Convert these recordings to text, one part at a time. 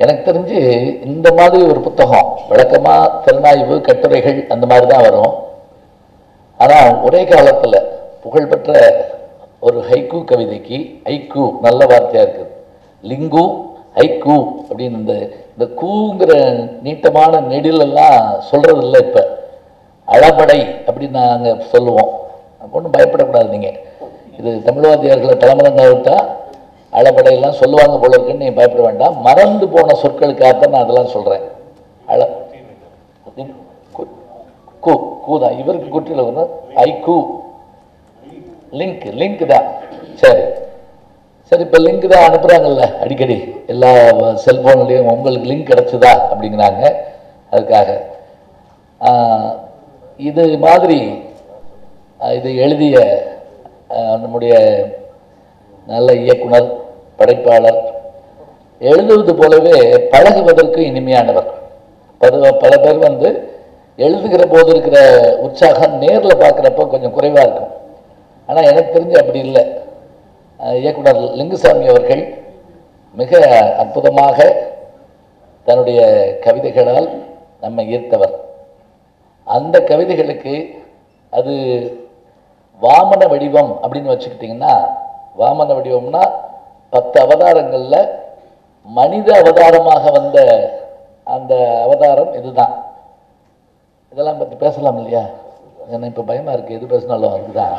எனக்கு தெரிஞ்சு இந்த மாதிரி ஒரு புத்தகம் வழக்கமாக திறனாய்வு கட்டுரைகள் அந்த மாதிரி தான் வரும் ஆனால் ஒரே காலத்தில் புகழ்பெற்ற ஒரு ஹைக்கூ கவிதைக்கு ஐக்கூ நல்ல வார்த்தையாக இருக்குது லிங்கு ஐக்கூ அப்படின்னு இந்த இந்த கூங்கிற நீட்டமான நெடிலெல்லாம் சொல்கிறது இல்லை இப்போ அளபடை அப்படின்னு நாங்கள் சொல்லுவோம் ஒன்றும் பயப்படக்கூடாது நீங்கள் இது தமிழ்வாதியார்களை தலைமுறை விட்டால் அளபடையெல்லாம் சொல்லுவாங்க போல இருக்குன்னு நீங்கள் பயப்பட வேண்டாம் மறந்து போன சொற்களுக்காகத்தான் நான் அதெல்லாம் சொல்கிறேன் அள கு- கு கூ தான் இவருக்கு குற்றியில் வந்து ஐ கூ லிங்க் லிங்க் தான் சரி சரி இப்போ லிங்க் தான் அனுப்புகிறாங்கல்ல அடிக்கடி எல்லா செல்ஃபோன்லேயும் உங்களுக்கு லிங்க் கிடச்சிதா அப்படிங்கிறாங்க அதுக்காக ஆஹ், இது மாதிரி ஆஹ், இது எழுதிய ஆஹ், நம்முடைய நல்ல இயக்குனர் படைப்பாளர் எழுதுவது போலவே பழகுவதற்கு இனிமையானவர் பல பல பேர் வந்து எழுதுகிற போது இருக்கிற உற்சாகம் நேரில் பார்க்குறப்ப கொஞ்சம் குறைவாக இருக்கும் ஆனால் எனக்கு தெரிஞ்சு அப்படி இல்லை அஹ் இயக்குனர் லிங்குசாமி அவர்கள் மிக அற்புதமாக தன்னுடைய கவிதைகளால் நம்மை ஈர்த்தவர் அந்த கவிதைகளுக்கு அது வாமன வடிவம் அப்படின்னு வச்சுக்கிட்டிங்கன்னா வாமன வடிவம்னா பத்து அவதாரங்களில் மனித அவதாரமாக வந்த அந்த அவதாரம் இதுதான் இதெல்லாம் பற்றி பேசலாம் இல்லையா எனக்கு இப்போ பயமாக இருக்குது எது பேசினாலும் அதுதான்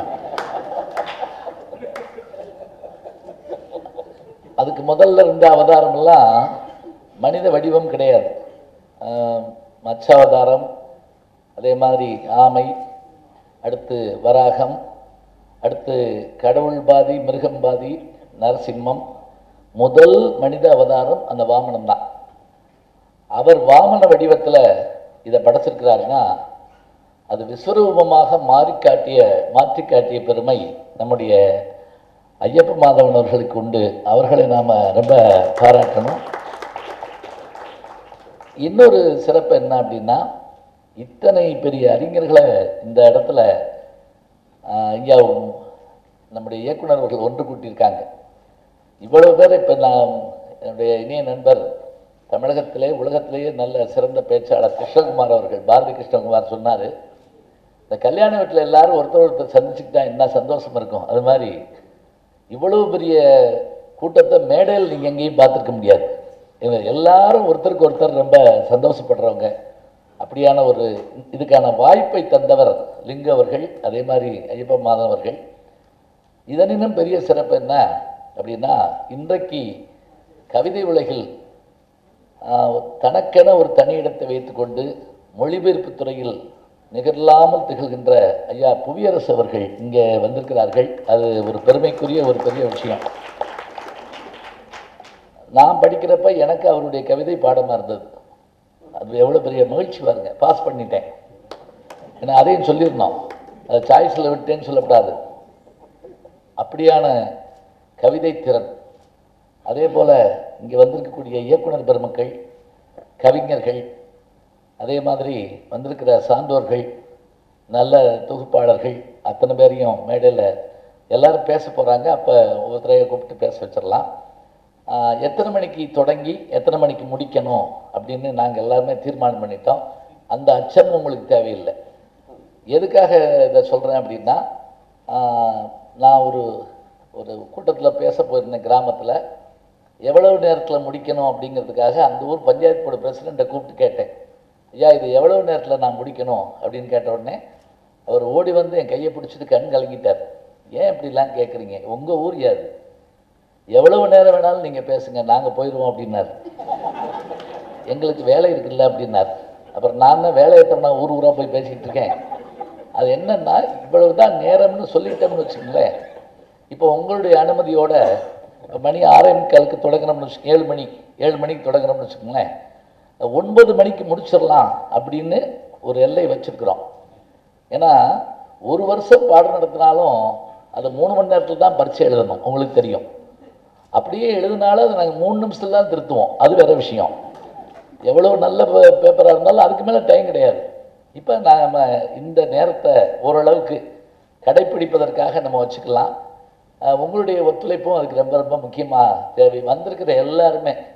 அதுக்கு முதல்ல இருந்த அவதாரம்லாம் மனித வடிவம் கிடையாது ஆஹ் மச்ச அவதாரம் அதே மாதிரி ஆமை அடுத்து வராகம் அடுத்து கடவுள் பாதி மிருகம் பாதி நரசிம்மம் முதல் மனித அவதாரம் அந்த வாமனம் தான் அவர் வாமன வடிவத்தில் இதை படைச்சிருக்கிறாருன்னா அது விஸ்வரூபமாக மாறி காட்டிய மாற்றி காட்டிய பெருமை நம்முடைய ஐயப்ப மாதவன் அவர்களுக்கு உண்டு அவர்களை நாம் ரொம்ப பாராட்டணும் இன்னொரு சிறப்பு என்ன அப்படின்னா இத்தனை பெரிய அறிஞர்களை இந்த இடத்துல ஆஹ், ஐயா நம்முடைய இயக்குனர் அவர்கள் ஒன்று கூட்டியிருக்காங்க இவ்வளவு பேர் இப்போ நான் என்னுடைய இனிய நண்பர் தமிழகத்திலே உலகத்திலேயே நல்ல சிறந்த பேச்சாளர் கிருஷ்ணகுமார் அவர்கள் பாரதி கிருஷ்ணகுமார் சொன்னார் இந்த கல்யாண வீட்டில் எல்லாரும் ஒருத்தர் ஒருத்தர் சந்திச்சுக்கிட்டா என்ன சந்தோஷம் இருக்கும் அது மாதிரி இவ்வளவு பெரிய கூட்டத்தை மேடையில் நீங்கள் எங்கேயும் பார்த்துருக்க முடியாது இவங்க எல்லாரும் ஒருத்தருக்கு ஒருத்தர் ரொம்ப சந்தோஷப்படுறவங்க அப்படியான ஒரு இதுக்கான வாய்ப்பை தந்தவர் லிங்கு அவர்கள் அதே மாதிரி ஐயப்ப மாதவன் அவர்கள் இதனினும் பெரிய சிறப்பு என்ன அப்படின்னா இன்றைக்கு கவிதை உலகில் ஆஹ், தனக்கென ஒரு தனி இடத்தை வைத்துக்கொண்டு மொழிபெயர்ப்பு துறையில் நிகரில்லாமல் திகழ்கின்ற ஐயா புவியரசு அவர்கள் இங்கே வந்திருக்கிறார்கள் அது ஒரு பெருமைக்குரிய ஒரு பெரிய விஷயம் நான் படிக்கிறப்ப எனக்கு அவருடைய கவிதை பாடமாக இருந்தது அது எவ்வளோ பெரிய மகிழ்ச்சி பாருங்க பாஸ் பண்ணிட்டேன் ஏன்னா அதையும் சொல்லியிருந்தோம் அது சாய்ஸில் விட்டேன்னு சொல்லக்கூடாது அப்படியான கவிதை திறன் அதே போல் இங்கே வந்திருக்கக்கூடிய இயக்குனர் பெருமக்கள் கவிஞர்கள் அதே மாதிரி வந்திருக்கிற சான்றோர்கள் நல்ல தொகுப்பாளர்கள் அத்தனை பேரையும் மேடையில் எல்லாரும் பேச போகிறாங்க அப்போ ஒவ்வொருத்தரையும் கூப்பிட்டு பேச வச்சிடலாம் ஆஹ், எத்தனை மணிக்கு தொடங்கி எத்தனை மணிக்கு முடிக்கணும் அப்படின்னு நாங்கள் எல்லாருமே தீர்மானம் பண்ணிட்டோம் அந்த அச்சம் உங்களுக்கு தேவையில்லை எதுக்காக இதை சொல்கிறேன் அப்படின்னா ஆஹ், நான் ஒரு ஒரு கூட்டத்தில் பேச போயிருந்தேன் கிராமத்தில் எவ்வளவு நேரத்தில் முடிக்கணும் அப்படிங்கிறதுக்காக அந்த ஊர் பஞ்சாயத்து போர்டு பிரசிடெண்ட்டை கூப்பிட்டு கேட்டேன் ஐயா இது எவ்வளவு நேரத்தில் நான் முடிக்கணும் அப்படின்னு கேட்ட உடனே அவர் ஓடி வந்து என் கையை பிடிச்சிட்டு கண் கலங்கிட்டார் ஏன் இப்படிலாம் கேட்குறீங்க உங்கள் ஊர் யாது எவ்வளவு நேரம் வேணாலும் நீங்கள் பேசுங்க நாங்கள் போயிடுவோம் அப்படின்னார் எங்களுக்கு வேலை இருக்குல்ல அப்படின்னார் அப்புறம் நான் தான் வேலை ஏற்றோம்னா ஊர் ஊராக போய் பேசிக்கிட்டு இருக்கேன் அது என்னன்னா இவ்வளவு தான் நேரம்னு சொல்லிட்டோம்னு வச்சுக்கோங்களேன் இப்போ உங்களுடைய அனுமதியோட இப்ப மணி ஆறே முக்காலுக்கு தொடங்குறோம்னு வச்சு ஏழு மணி ஏழு மணிக்கு தொடங்குறோம்னு வச்சுக்கோங்களேன் ஒன்பது மணிக்கு முடிச்சிடலாம் அப்படின்னு ஒரு எல்லை வச்சிருக்கிறோம் ஏன்னா ஒரு வருஷம் பாடம் நடத்தினாலும் அது மூணு மணி நேரத்தில் தான் பரீட்சை எழுதணும் உங்களுக்கு தெரியும் அப்படியே எழுதினாலும் அதை நாங்கள் மூணு நிமிஷத்தில் தான் திருத்துவோம் அது வேற விஷயம் எவ்வளோ நல்ல பேப்பராக இருந்தாலும் அதுக்கு மேலே டைம் கிடையாது இப்போ நாம் இந்த நேரத்தை ஓரளவுக்கு கடைப்பிடிப்பதற்காக நம்ம வச்சுக்கலாம் அஹ் உங்களுடைய ஒத்துழைப்பும் அதுக்கு ரொம்ப ரொம்ப முக்கியமாக தேவை வந்திருக்கிற எல்லாருமே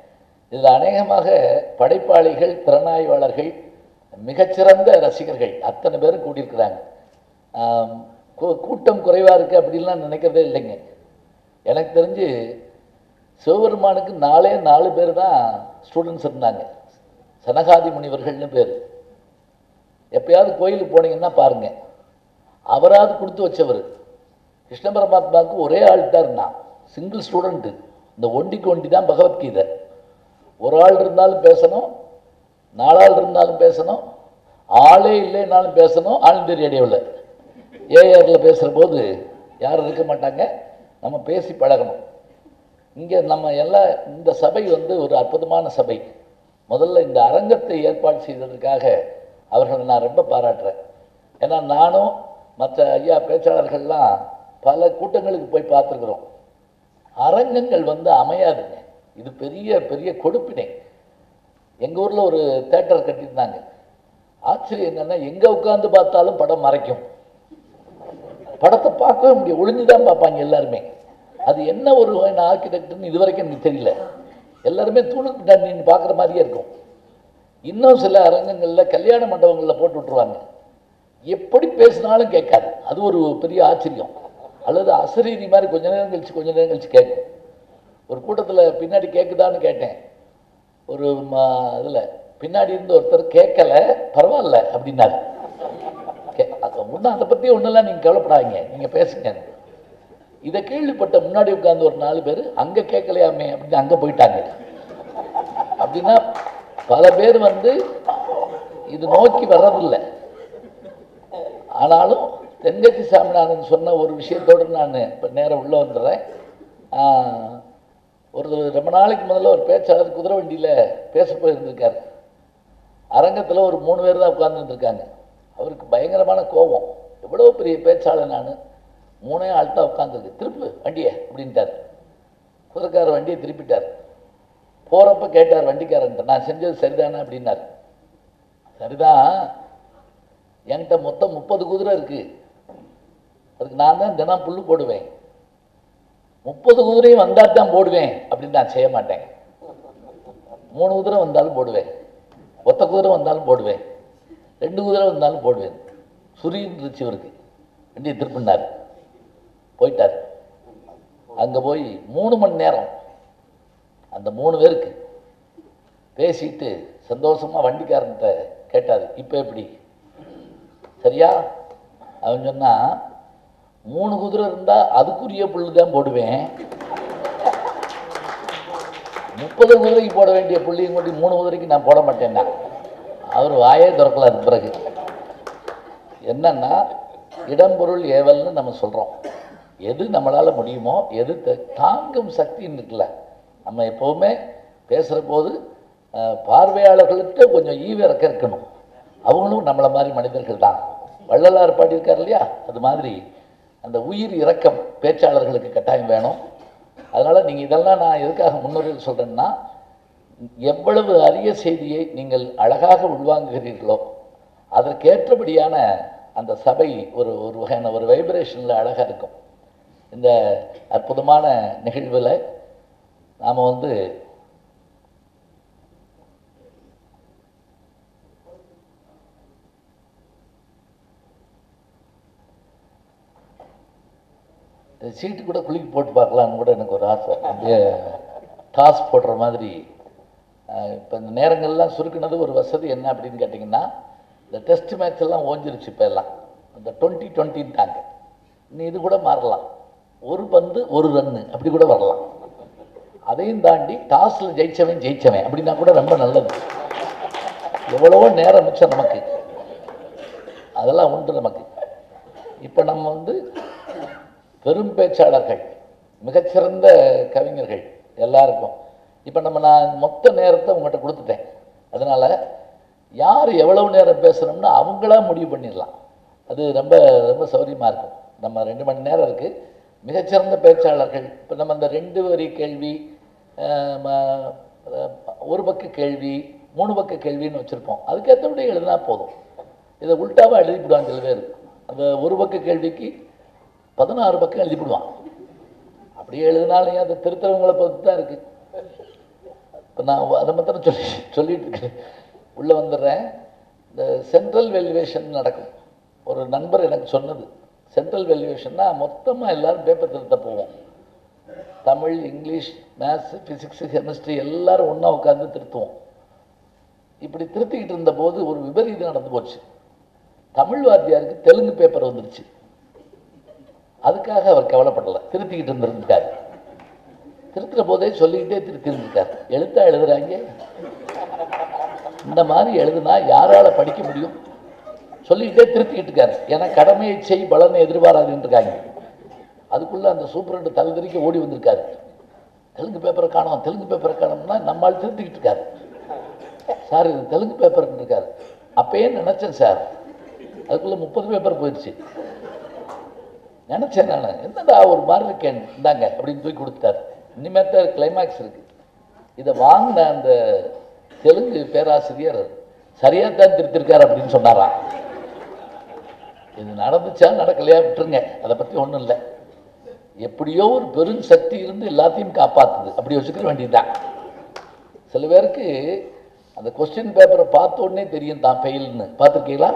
இதில் அநேகமாக படைப்பாளிகள் திறனாய்வாளர்கள் மிகச்சிறந்த ரசிகர்கள் அத்தனை பேரும் கூட்டியிருக்கிறாங்க ஆம், கூ- கூட்டம் குறைவாக இருக்குது அப்படின்லாம் நினைக்கிறதே இல்லைங்க எனக்கு தெரிஞ்சு சிவபெருமானுக்கு நாலே நாலு பேர் தான் ஸ்டூடெண்ட்ஸ் இருந்தாங்க சனகாதி முனிவர்கள்னு பேர் எப்பயாவது கோயிலுக்கு போனீங்கன்னா பாருங்க அவராவது கொடுத்து வச்சவர் கிருஷ்ண பரமாத்மாவுக்கு ஒரே ஆள் தான் இருந்தான் சிங்கிள் ஸ்டூடெண்ட்டு இந்த ஒண்டிக்கு ஒண்டி தான் பகவத்கீதை ஒரு ஆள் இருந்தாலும் பேசணும் நாலாள் இருந்தாலும் பேசணும் ஆளே இல்லைனாலும் பேசணும் ஆனந்த ரேடியோவில் ஏஆரில் பேசுகிற போது யாரும் இருக்க மாட்டாங்க நம்ம பேசி பழகணும் இங்கே நம்ம எல்லாம் இந்த சபை வந்து ஒரு அற்புதமான சபை முதல்ல இந்த அரங்கத்தை ஏற்பாடு செய்ததற்காக அவர்களை நான் ரொம்ப பாராட்டுறேன் ஏன்னா நானும் மற்ற ஐயா பேச்சாளர்கள்லாம் பல கூட்டங்களுக்கு போய் பார்த்துருக்குறோம் அரங்கங்கள் வந்து அமையாதுங்க இது பெரிய பெரிய கொடுப்பினை எங்கள் ஊரில் ஒரு தேட்டர் கட்டியிருந்தாங்க ஆச்சரியம் என்னன்னா எங்கே உட்கார்ந்து பார்த்தாலும் படம் மறைக்கும் படத்தை பார்க்கவே முடியும் ஒளிஞ்சு தான் பார்ப்பாங்க எல்லாருமே அது என்ன ஒரு வகையான ஆர்கிடெக்ட்னு இது வரைக்கும் எனக்கு தெரியல எல்லாருமே தூணுக்கு பின்னாடி நின்று பார்க்குற மாதிரியே இருக்கும் இன்னும் சில அரங்கங்களில் கல்யாண மண்டபங்களில் போட்டு விட்ருவாங்க எப்படி பேசினாலும் கேட்காது அது ஒரு பெரிய ஆச்சரியம் அல்லது அசரீதி மாதிரி கொஞ்ச நேரம் கழிச்சு கொஞ்ச நேரம் கழிச்சு கேட்கும் ஒரு கூட்டத்தில் பின்னாடி கேட்குதான்னு கேட்டேன் ஒரு இதில் பின்னாடி இருந்து ஒருத்தர் கேட்கல பரவாயில்ல அப்படின்னாரு கே- அது ஒன்றும் அதை பற்றி ஒன்றெல்லாம் நீங்கள் கவலைப்படாதீங்க நீங்கள் பேசுங்க இதை கேள்விப்பட்ட முன்னாடி உட்கார்ந்து ஒரு நாலு பேர் அங்கே கேட்கலையாமே அப்படின்னு அங்கே போயிட்டாங்க அப்படின்னா பல பேர் வந்து இது நோக்கி வர்றதில்லை ஆனாலும் தென்கட்சி சாமிநாதன் சொன்ன ஒரு விஷயத்தோடு நான் இப்போ நேரம் உள்ளே வந்துடுறேன் ஆஹ், ஒரு ரொம்ப நாளைக்கு முதல்ல ஒரு பேச்சாளர் குதிரை வண்டியில் பேச போயிருந்திருக்கார் அரங்கத்தில் ஒரு மூணு பேர் தான் உட்கார்ந்துருக்காங்க அவருக்கு பயங்கரமான கோபம் எவ்வளோ பெரிய பேச்சாளர் நான் மூணே ஆள்தான் உட்காந்துருக்கு திருப்பு வண்டியை அப்படின்ட்டார் குதிரைக்காரர் வண்டியை திருப்பிட்டார் போகிறப்ப கேட்டார் வண்டிக்காரன்ட்ட நான் செஞ்சது சரிதானே அப்படின்னார் சரிதான் என்கிட்ட மொத்தம் முப்பது குதிரை இருக்கு அதுக்கு நான் தான் தினம் புல்லு போடுவேன் முப்பது குதிரையும் வந்தால் தான் போடுவேன் அப்படின்னு நான் செய்ய மாட்டேன் மூணு குதிரை வந்தாலும் போடுவேன் ஒத்த குதிரை வந்தாலும் போடுவேன் ரெண்டு குதிரை வந்தாலும் போடுவேன் சுரிந்துருச்சு இவருக்கு வண்டியை திருப்பினார் போயிட்டார் அங்கே போய் மூணு மணி நேரம் அந்த மூணு பேருக்கு பேசிட்டு சந்தோஷமாக வண்டிக்காரன்ட்ட கேட்டார் இப்போ எப்படி சரியா அவன் சொன்னா மூணு குதிரை இருந்தால் அதுக்குரிய புல்லு தான் போடுவேன் முப்பது குதிரைக்கு போட வேண்டிய புள்ளியும் கொண்டு மூணு குதிரைக்கு நான் போட மாட்டேன்னா அவர் வாயே திறக்கல அது பிறகு என்னன்னா இடம்பொருள் ஏவல்னு நம்ம சொல்கிறோம் எது நம்மளால் முடியுமோ எது த- தாங்கும் சக்தின்னு இருக்குல்ல நம்ம எப்போவுமே பேசுகிற போது அஹ், பார்வையாளர்கள்ட்ட கொஞ்சம் ஈவிறக்க இருக்கணும் அவங்களும் நம்மளை மாதிரி மனிதர்கள் தான் வள்ளலார் பாடியிருக்கார் இல்லையா அது மாதிரி அந்த உயிர் இரக்கம் பேச்சாளர்களுக்கு கட்டாயம் வேணும் அதனால் நீங்கள் இதெல்லாம் நான் எதுக்காக முன்னுரையில் சொல்கிறேன்னா எவ்வளவு அரிய செய்தியை நீங்கள் அழகாக உள்வாங்குகிறீர்களோ அதற்கேற்றபடியான அந்த சபை ஒரு ஒரு வகையான ஒரு வைப்ரேஷனில் அழகாக இருக்கும் இந்த அற்புதமான நிகழ்வில் நாம் வந்து இந்த சீட்டு கூட குலுக்கி போட்டு பார்க்கலான்னு கூட எனக்கு ஒரு ஆசை அப்படியே டாஸ் போடுற மாதிரி இப்போ இந்த நேரங்கள்லாம் சுருக்குனது ஒரு வசதி என்ன அப்படின்னு கேட்டிங்கன்னா இந்த டெஸ்ட் மேட்ச் எல்லாம் ஓஞ்சிருச்சு இப்போ எல்லாம் இந்த டுவெண்ட்டி டுவெண்ட்டின்ட்டாங்க நீ இது கூட மாறலாம் ஒரு பந்து ஒரு ரன்னு அப்படி கூட வரலாம் அதையும் தாண்டி டாஸில் ஜெயிச்சவன் ஜெயிச்சவன் அப்படின்னா கூட ரொம்ப நல்லது எவ்வளவோ நேரம் மிச்சம் நமக்கு அதெல்லாம் உண்டு நமக்கு இப்போ நம்ம வந்து பெரும் பேச்சாளர்கள் மிகச்சிறந்த கவிஞர்கள் எல்லாருக்கும் இப்போ நம்ம நான் மொத்த நேரத்தை உங்கள்கிட்ட கொடுத்துட்டேன் அதனால் யார் எவ்வளவு நேரம் பேசணும்னு அவங்களா முடிவு பண்ணிடலாம் அது ரொம்ப ரொம்ப சௌரியமாக இருக்கும் நம்ம ரெண்டு மணி நேரம் இருக்குது மிகச்சிறந்த பேச்சாளர்கள் இப்போ நம்ம இந்த ரெண்டு வரி கேள்வி அஹ், ம- அஹ், ஒரு பக்க கேள்வி மூணு பக்க கேள்வின்னு வச்சுருப்போம் அதுக்கேற்றபடி எழுதினா போதும் இதை உள்டாவாக எழுதிவிடுவாங்க சில பேர் அந்த ஒரு பக்க கேள்விக்கு பதினாறு பக்கம் எழுதிவிடுவான் அப்படியே எழுதினாலும் அது திருத்தவங்களை பொறுத்து தான் இருக்குது இப்போ நான் அதை மாத்திரம் சொல்லி சொல்லிட்டு இருக்கேன் உள்ளே வந்துடுறேன் இந்த சென்ட்ரல் வேல்யூவேஷன் நடக்கும் ஒரு நண்பர் எனக்கு சொன்னது சென்ட்ரல் வேல்யூவேஷன்னா மொத்தமாக எல்லாரும் பேப்பர் திருத்த போவோம் Tamil English maths physics chemistry எல்லாரும் ஒன்றா உட்காந்து திருத்துவோம் இப்படி திருத்திக்கிட்டு இருந்தபோது ஒரு விபரீதம் நடந்து போச்சு தமிழ் வாத்தியாருக்கு தெலுங்கு பேப்பர் வந்துருச்சு அதுக்காக அவர் கவலைப்படலை திருத்திக்கிட்டு இருந்திருக்காரு திருத்துற போதே சொல்லிக்கிட்டே திருத்தி இருந்திருக்காரு எழுத்தா எழுதுறாங்க இந்த மாதிரி எழுதுனா யாரால படிக்க முடியும் சொல்லிக்கிட்டே திருத்திக்கிட்டு இருக்காரு ஏன்னா கடமையை செய் பலனை எதிர்பாராதுன்னு இருக்காங்க அதுக்குள்ள அந்த சூப்பரண்டு தலைதறிக்க ஓடி வந்திருக்காரு தெலுங்கு பேப்பரை காணோம் தெலுங்கு பேப்பரை காணோம்னா நம்மால் திருத்திக்கிட்டு இருக்காரு சார் இது தெலுங்கு பேப்பர் இருக்காரு அப்பயே நினைச்சேன் சார் அதுக்குள்ள முப்பது பேப்பர் போயிடுச்சு நினைச்சேன் நான் என்னடா ஒரு மாதிரி இருக்கேன் இந்தாங்க அப்படின்னு தூக்கி கொடுத்தாரு இனிமேத்த கிளைமேக்ஸ் இருக்கு இதை வாங்கின அந்த தெலுங்கு பேராசிரியர் சரியா தான் திருத்திருக்காரு அப்படின்னு சொன்னாராம் இது நடந்துச்சா நடக்கலையா விட்டுருங்க அதை பற்றி ஒன்றும் இல்லை எப்படியோ ஒரு பெரும் சக்தி இருந்து எல்லாத்தையும் காப்பாத்துது அப்படி வச்சுக்க வேண்டியதுதான் சில பேருக்கு அந்த கொஸ்டின் பேப்பரை பார்த்த உடனே தெரியும் தான் ஃபெயில்னு பார்த்துருக்கீங்களா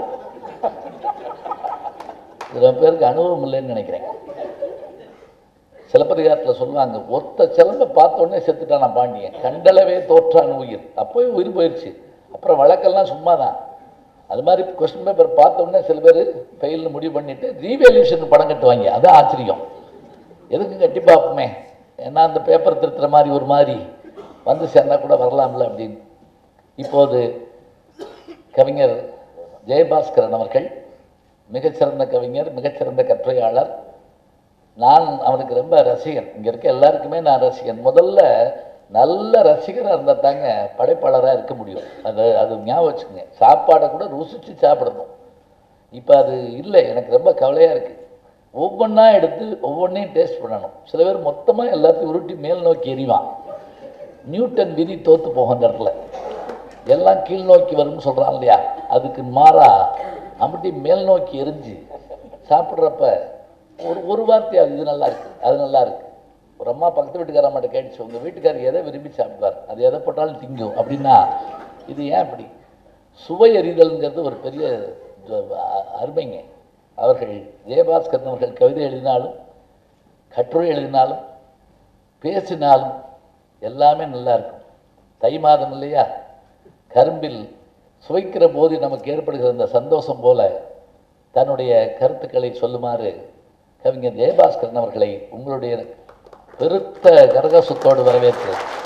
சில பேருக்கு அனுபவம் இல்லைன்னு நினைக்கிறேன் சிலப்பதிகாரத்தில் சொல்லுவாங்க ஒத்த சிலம்ப பார்த்த உடனே செத்துட்டான் பாண்டியன் கண்டளவே தோற்றான் உயிர் அப்போவே உயிர் போயிடுச்சு அப்புறம் வழக்கெல்லாம் சும்மா தான் அது மாதிரி கொஸ்டின் பேப்பர் பார்த்த உடனே சில பேர் ஃபெயில்னு முடிவு பண்ணிட்டு ரீவேல்யூஷன் படம் கட்டுவாங்க அதான் ஆச்சரியம் எதுக்கு கட்டி பார்ப்போமே ஏன்னா அந்த பேப்பர் திருத்துற மாதிரி ஒரு மாதிரி வந்து சேர்ந்தா கூட வரலாம்ல அப்படின்னு இப்போது கவிஞர் ஜெயபாஸ்கரன் அவர்கள் மிகச்சிறந்த கவிஞர் மிகச்சிறந்த கட்டுரையாளர் நான் அவனுக்கு ரொம்ப ரசிகன் இங்கே இருக்க எல்லாருக்குமே நான் ரசிகன் முதல்ல நல்ல ரசிகராக இருந்தால் தாங்க படைப்பாளராக இருக்க முடியும் அது அது ஞாபகம் வச்சுக்கோங்க சாப்பாடை கூட ருசித்து சாப்பிடணும் இப்போ அது இல்லை எனக்கு ரொம்ப கவலையாக இருக்குது ஒவ்வொன்றா எடுத்து ஒவ்வொன்றையும் டேஸ்ட் பண்ணணும் சில பேர் மொத்தமாக எல்லாத்தையும் உருட்டி மேல் நோக்கி எறிவான் நியூட்டன் விதி தோத்து போகும் அந்த இடத்துல எல்லாம் கீழ் நோக்கி வரும்னு சொல்கிறான் இல்லையா அதுக்கு மாறா அப்படி மேல் நோக்கி எரிஞ்சு சாப்பிட்றப்ப ஒரு ஒரு வார்த்தை அது இது நல்லா இருக்கு அது நல்லா இருக்கு ஒரு அம்மா பக்கத்து வீட்டுக்கார அம்மாட்ட கேட்டுச்சு உங்கள் வீட்டுக்காரர் எதை விரும்பி சாப்பிடுவார் அது எதை போட்டாலும் திங்கும் அப்படின்னா இது ஏன் அப்படி சுவை அறிதல்ங்கிறது ஒரு பெரிய ஜ- அ- அருமைங்க அவர்கள் ஜெயபாஸ்கரன் அவர்கள் கவிதை எழுதினாலும் கட்டுரை எழுதினாலும் பேசினாலும் எல்லாமே நல்லா இருக்கும் தை மாதம் இல்லையா கரும்பில் சுவைக்கிற போது நமக்கு ஏற்படுகிற அந்த சந்தோஷம் போல தன்னுடைய கருத்துக்களை சொல்லுமாறு கவிஞர் ஜெயபாஸ்கரன் அவர்களை உங்களுடைய பெருத்த கரகசத்தோடு வரவேற்கிறேன்